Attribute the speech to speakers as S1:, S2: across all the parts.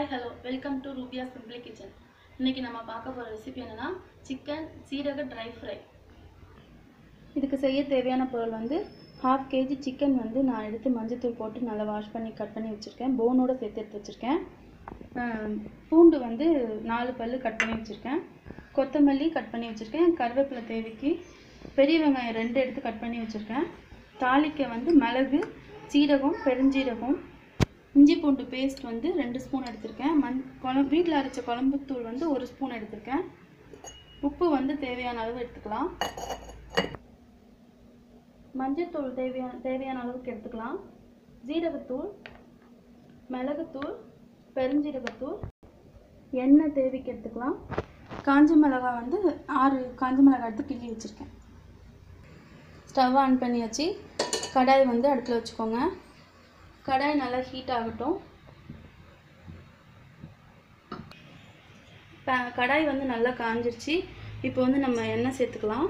S1: hi hello welcome to Rubiya simply kitchen இன்னைக்கு நம்ம பார்க்க போகிற ரெசிபி என்னன்னா சிக்கன் சீரக ட்ரை ஃப்ரை இதுக்கு செய்ய தேவையான பொருள் வந்து ஹாஃப் கேஜி சிக்கன் வந்து நான் எடுத்து மஞ்சத்தூள் போட்டு நல்லா வாஷ் பண்ணி கட் பண்ணி வச்சுருக்கேன் போனோட சேர்த்து எடுத்து வச்சுருக்கேன் பூண்டு வந்து நாலு பல்லு கட் பண்ணி வச்சுருக்கேன் கொத்தமல்லி கட் பண்ணி வச்சுருக்கேன் கருவேப்பிலை தேவைக்கு பெரிய வெங்காயம் ரெண்டு எடுத்து கட் பண்ணி வச்சுருக்கேன் தாளிக்க வந்து மிளகு சீரகம் பெருஞ்சீரகம் இஞ்சி பூண்டு பேஸ்ட் வந்து ரெண்டு ஸ்பூன் எடுத்திருக்கேன் மண் குழம்பு வீட்டில் அரைச்ச குழம்புத்தூள் வந்து ஒரு ஸ்பூன் எடுத்திருக்கேன் உப்பு வந்து தேவையான அளவு எடுத்துக்கலாம் மஞ்சத்தூள் தேவையான தேவையான அளவுக்கு எடுத்துக்கலாம் ஜீரகத்தூள் மிளகுத்தூள் பெருஞ்சீரகத்தூள் எண்ணெய் தேவைக்கு எடுத்துக்கலாம் காஞ்ச மிளகாய் வந்து ஆறு காஞ்ச மிளகாய் எடுத்து கிள்ளி வச்சுருக்கேன் ஸ்டவ் ஆன் பண்ணியாச்சு கடாய் வந்து அடுப்பில் வச்சுக்கோங்க கடாய் நல்லா ஹீட் ஆகட்டும் ப- கடாய் வந்து நல்லா காஞ்சிருச்சு இப்போ வந்து நம்ம எண்ணெய் சேர்த்துக்கலாம்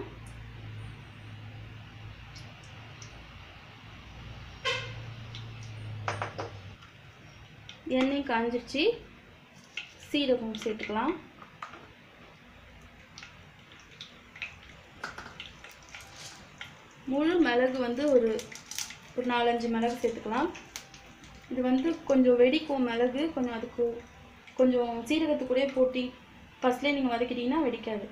S1: எண்ணெய் காஞ்சிருச்சு சீரகம் சேர்த்துக்கலாம் முழு மிளகு வந்து ஒரு ஒரு நாலஞ்சு மிளகு சேர்த்துக்கலாம் இது வந்து கொஞ்சம் வெடிக்கும் மிளகு கொஞ்சம் அதுக்கு கொஞ்சம் சீரகத்து கூடயே போட்டி ஃபஸ்ட்லேயே நீங்கள் வதக்கிட்டீங்கன்னா வெடிக்காது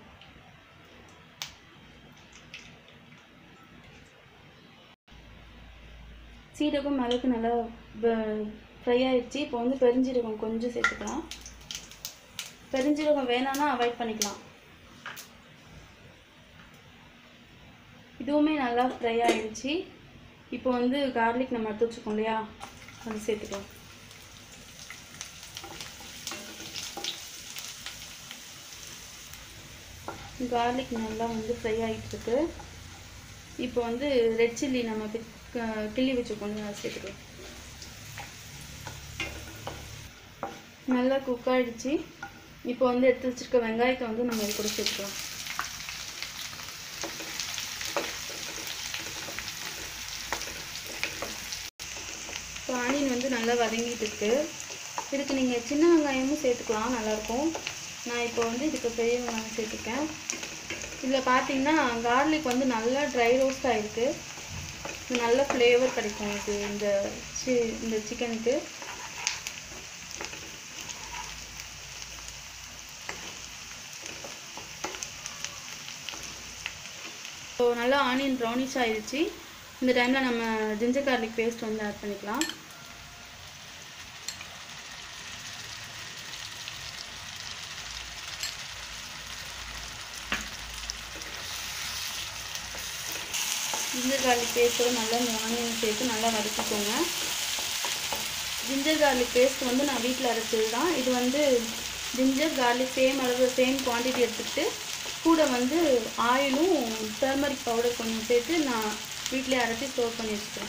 S1: சீரகம் மிளகு நல்லா ஃப்ரை ஆயிடுச்சு இப்போ வந்து பெருஞ்சீரகம் கொஞ்சம் சேர்த்துக்கலாம் பெருஞ்சீரகம் வேணான்னா அவாய்ட் பண்ணிக்கலாம் இதுவுமே நல்லா ஃப்ரை ஆயிடுச்சு இப்போ வந்து கார்லிக் நம்ம எடுத்து வச்சுக்கோம் இல்லையா அது சேர்த்துக்கலாம் கார்லிக் நல்லா வந்து ஃப்ரை ஆகிட்டு இருக்கு இப்போ வந்து ரெட் சில்லி நம்ம பி- க- கிள்ளி வச்சுக்கோம் இல்லையா அதை சேர்த்துக்கலாம் நல்லா குக் ஆயிடுச்சு இப்போ வந்து எடுத்து வச்சிருக்க வெங்காயத்தை வந்து நம்ம இது கூட சேர்த்துக்கலாம் இப்போ ஆனியன் வந்து நல்லா வதங்கிட்டு இருக்கு இதுக்கு நீங்கள் சின்ன வெங்காயமும் சேர்த்துக்கலாம் நல்லாயிருக்கும் நான் இப்போ வந்து இதுக்கு பெரிய வெங்காயம் சேர்த்துருக்கேன் இதில் பார்த்தீங்கன்னா கார்லிக் வந்து நல்லா ட்ரை ரோஸ்ட் ஆகிருக்கு நல்ல ஃப்ளேவர் கிடைக்கும் இது இந்த சி இந்த சிக்கனுக்கு ஸோ நல்லா ஆனியன் ப்ரௌனிஷ் ஆயிடுச்சு இந்த டைமில் நம்ம ஜிஞ்சர் கார்லிக் பேஸ்ட் வந்து ஆட் பண்ணிக்கலாம் ஜிஞ்சர் கார்லிக் பேஸ்ட்டோட நல்லா இந்த ஆனியன் சேர்த்து நல்லா வதக்கிக்கோங்க ஜிஞ்சர் கார்லிக் பேஸ்ட் வந்து நான் வீட்டில் அரைச்சது தான் இது வந்து ஜிஞ்சர் கார்லிக் சேம் அளவு சேம் குவான்டிட்டி எடுத்துக்கிட்டு கூட வந்து ஆயிலும் டர்மரிக் பவுடர் கொஞ்சம் சேர்த்து நான் வீட்டிலே அரைச்சி ஸ்டோர் பண்ணி வச்சுக்கிறேன்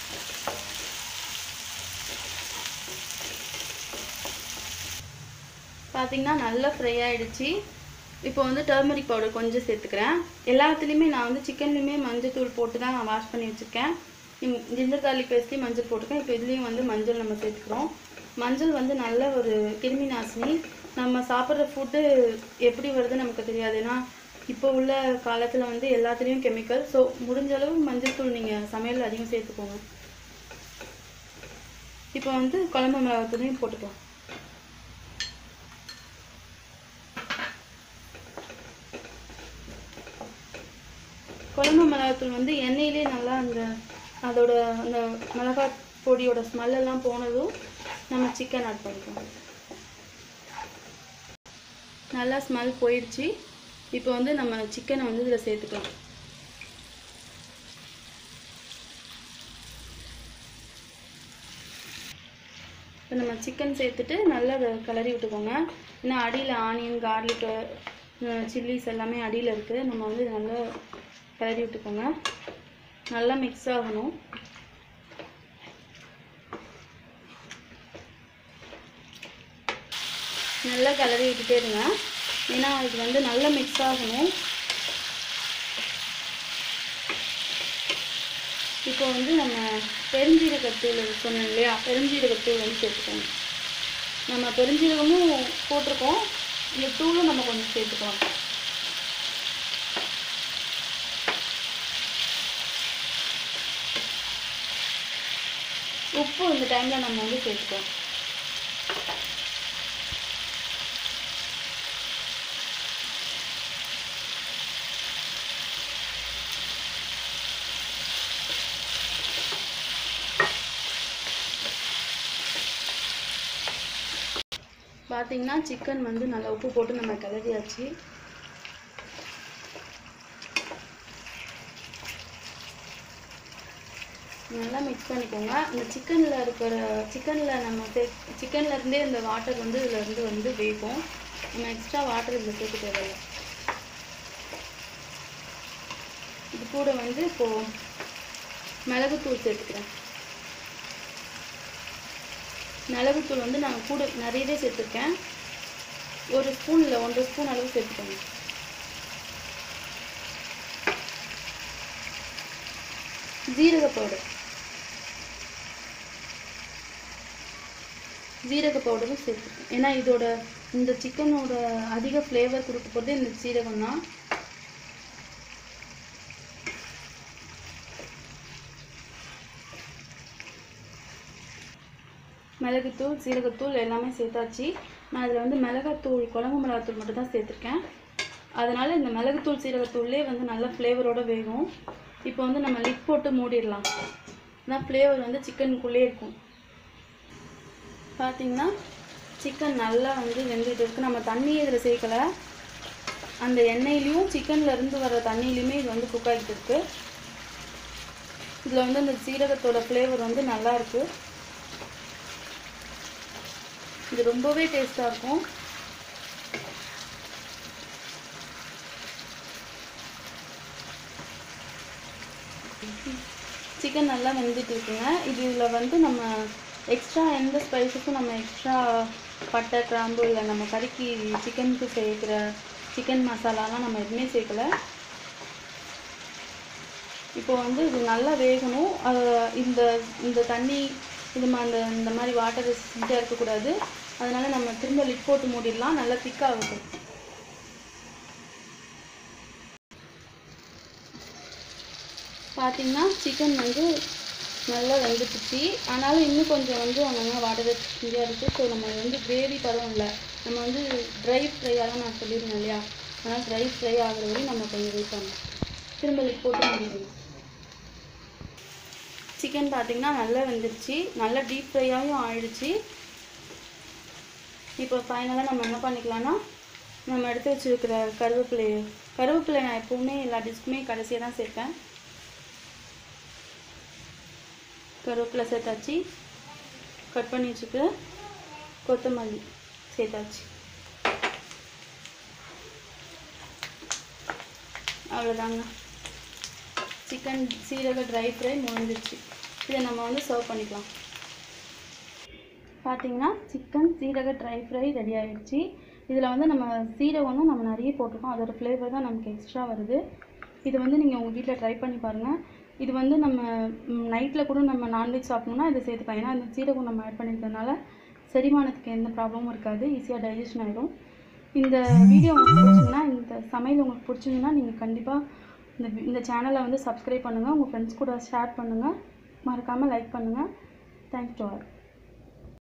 S1: பார்த்தீங்கன்னா நல்லா ஃப்ரை ஆயிடுச்சு இப்போ வந்து டர்மரிக் பவுடர் கொஞ்சம் சேர்த்துக்கிறேன் எல்லாத்துலேயுமே நான் வந்து சிக்கன்லேயுமே மஞ்சள் தூள் போட்டு தான் நான் வாஷ் பண்ணி வச்சுருக்கேன் ஜிஞ்சர் கார்லிக் பேஸ்ட்லேயும் மஞ்சள் போட்டிருக்கேன் இப்போ இதுலேயும் வந்து மஞ்சள் நம்ம சேர்த்துக்கிறோம் மஞ்சள் வந்து நல்ல ஒரு கிருமி நாசினி நம்ம சாப்பிட்ற ஃபுட்டு எப்படி வருதுன்னு நமக்கு தெரியாது ஏன்னா இப்போ உள்ள காலத்தில் வந்து எல்லாத்துலேயும் கெமிக்கல் ஸோ முடிஞ்ச அளவு மஞ்சள் தூள் நீங்கள் சமையல் அதிகம் சேர்த்துக்கோங்க இப்போ வந்து குழம்பு மிளகாத்தூளையும் போட்டுக்கலாம் குழம்பு மிளகாத்தூள் வந்து எண்ணெயிலே நல்லா அந்த அதோட அந்த மிளகாய் பொடியோட ஸ்மெல் எல்லாம் போனதும் நம்ம சிக்கன் ஆட் பண்ணிக்கலாம் நல்லா ஸ்மெல் போயிடுச்சு இப்போ வந்து நம்ம சிக்கனை வந்து இதில் சேர்த்துக்கலாம் இப்போ நம்ம சிக்கன் சேர்த்துட்டு நல்லா அதை கிளறி விட்டுக்கோங்க ஏன்னா அடியில் ஆனியன் கார்லிக்கு சில்லிஸ் எல்லாமே அடியில் இருக்குது நம்ம வந்து இதை நல்லா கிளறி விட்டுக்கோங்க நல்லா மிக்ஸ் ஆகணும் நல்லா கிளறி விட்டுட்டே இருங்க ஏன்னா இது வந்து நல்லா மிக்ஸ் ஆகணும் இப்போ வந்து நம்ம பெருஞ்சீரகத்தூள் சொன்னேன் இல்லையா பெருஞ்சீரகத்தூள் வந்து சேர்த்துக்கோங்க நம்ம பெருஞ்சீரகமும் போட்டிருக்கோம் இந்த தூளும் நம்ம கொஞ்சம் சேர்த்துக்கலாம் உப்பு இந்த டைமில் நம்ம வந்து சேர்த்துக்கலாம் பார்த்தீங்கன்னா சிக்கன் வந்து நல்லா உப்பு போட்டு நம்ம கிளறியாச்சு நல்லா மிக்ஸ் பண்ணிக்கோங்க இந்த சிக்கனில் இருக்கிற சிக்கனில் நம்ம சே சிக்கன்ல இருந்தே இந்த வாட்டர் வந்து இதில் இருந்து வந்து வேகும் நம்ம எக்ஸ்ட்ரா வாட்டர் இதில் சேர்க்க தேவையில்லை இது கூட வந்து இப்போது மிளகுத்தூள் சேர்த்துக்கிறேன் மிளகுத்தூள் வந்து நான் கூட நிறையவே சேர்த்துருக்கேன் ஒரு ஸ்பூன் இல்லை ஒன்றரை ஸ்பூன் அளவு சேர்த்துக்கோங்க ஜீரக பவுடர் ஜீரக பவுடரும் சேர்த்துக்கேன் ஏன்னா இதோட இந்த சிக்கனோட அதிக ஃப்ளேவர் கொடுக்க போகிறது இந்த சீரகம் தான் மிளகுத்தூள் சீரகத்தூள் எல்லாமே சேர்த்தாச்சு நான் இதில் வந்து மிளகாத்தூள் குழம்பு மிளகாத்தூள் மட்டும் தான் சேர்த்துருக்கேன் அதனால் இந்த மிளகுத்தூள் சீரகத்தூள்லேயே வந்து நல்ல ஃப்ளேவரோட வேகும் இப்போ வந்து நம்ம லிட் போட்டு மூடிடலாம் ஆனால் ஃப்ளேவர் வந்து சிக்கனுக்குள்ளே இருக்கும் பார்த்தீங்கன்னா சிக்கன் நல்லா வந்து வெந்துட்டு இருக்கு நம்ம தண்ணி இதில் சேர்க்கலை அந்த எண்ணெயிலையும் சிக்கன்ல இருந்து வர தண்ணியிலையுமே இது வந்து குக் ஆகிட்டு இருக்கு இதில் வந்து அந்த சீரகத்தோட ஃப்ளேவர் வந்து நல்லா இருக்கு இது ரொம்பவே டேஸ்ட்டாக இருக்கும் சிக்கன் நல்லா வெந்துட்டு இருக்குங்க இது இதில் வந்து நம்ம எக்ஸ்ட்ரா எந்த ஸ்பைசஸும் நம்ம எக்ஸ்ட்ரா பட்டை கிராம்பு இல்லை நம்ம கறிக்கு சிக்கனுக்கு சேர்க்குற சிக்கன் மசாலாலாம் நம்ம எதுவுமே சேர்க்கல இப்போ வந்து இது நல்லா வேகணும் அது இந்த இந்த தண்ணி இது மா இந்த இந்த மாதிரி வாட்டர் ரெசிஸ்டண்ட்டாக இருக்கக்கூடாது அதனால நம்ம திரும்ப லிட் போட்டு மூடிடலாம் நல்லா திக்காகட்டும் பார்த்தீங்கன்னா சிக்கன் வந்து நல்லா வெந்துட்டுச்சு ஆனாலும் இன்னும் கொஞ்சம் வந்து அங்கங்கே வாட்டர் ரெசிஸ்டண்ட்டாக இருக்குது ஸோ நம்ம வந்து கிரேவி பதம் இல்லை நம்ம வந்து ட்ரை ஃப்ரையாக தான் நான் சொல்லியிருந்தேன் இல்லையா அதனால் ட்ரை ஃப்ரை ஆகிற வரையும் நம்ம கொஞ்சம் வெயிட் பண்ணணும் திரும்ப லிட் போட்டு மூடிடணும் சிக்கன் பார்த்தீங்கன்னா நல்லா வெந்துருச்சு நல்லா டீப் ஃப்ரையாகவும் ஆயிடுச்சு இப்போ ஃபைனலாக நம்ம என்ன பண்ணிக்கலாம்னா நம்ம எடுத்து வச்சிருக்கிற கருவேப்பிலை கருவேப்பிலை நான் எப்போவுமே எல்லா டிஷ்க்குமே கடைசியாக தான் சேர்ப்பேன் கருவேப்பிலை சேர்த்தாச்சு கட் பண்ணி வச்சுக்கிற கொத்தமல்லி சேர்த்தாச்சு அவ்வளோதாங்க சிக்கன் சீரக ட்ரை ஃப்ரை முடிஞ்சிருச்சு இதை நம்ம வந்து சர்வ் பண்ணிக்கலாம் பார்த்தீங்கன்னா சிக்கன் சீரக ட்ரை ஃப்ரை ரெடி ஆயிடுச்சு இதில் வந்து நம்ம சீரகமும் நம்ம நிறைய போட்டிருக்கோம் அதோட ஃப்ளேவர் தான் நமக்கு எக்ஸ்ட்ரா வருது இது வந்து நீங்கள் உங்கள் வீட்டில் ட்ரை பண்ணி பாருங்கள் இது வந்து நம்ம நைட்டில் கூட நம்ம நான்வெஜ் சாப்பிட்டோம்னா இதை சேர்த்துக்கலாம் ஏன்னா அந்த சீரகம் நம்ம ஆட் பண்ணியிருக்கிறதுனால செரிமானத்துக்கு எந்த ப்ராப்ளமும் இருக்காது ஈஸியாக டைஜஷன் ஆகிடும் இந்த வீடியோ உங்களுக்கு பிடிச்சிங்கன்னா இந்த சமையல் உங்களுக்கு பிடிச்சிங்கன்னா நீங்கள் கண்டிப்பாக இந்த வி- இந்த சேனலை வந்து சப்ஸ்கிரைப் பண்ணுங்கள் உங்கள் ஃப்ரெண்ட்ஸ் கூட ஷேர் பண்ணுங்கள் மறக்காமல் லைக் பண்ணுங்கள் தேங்க்ஸ் டு ஆல்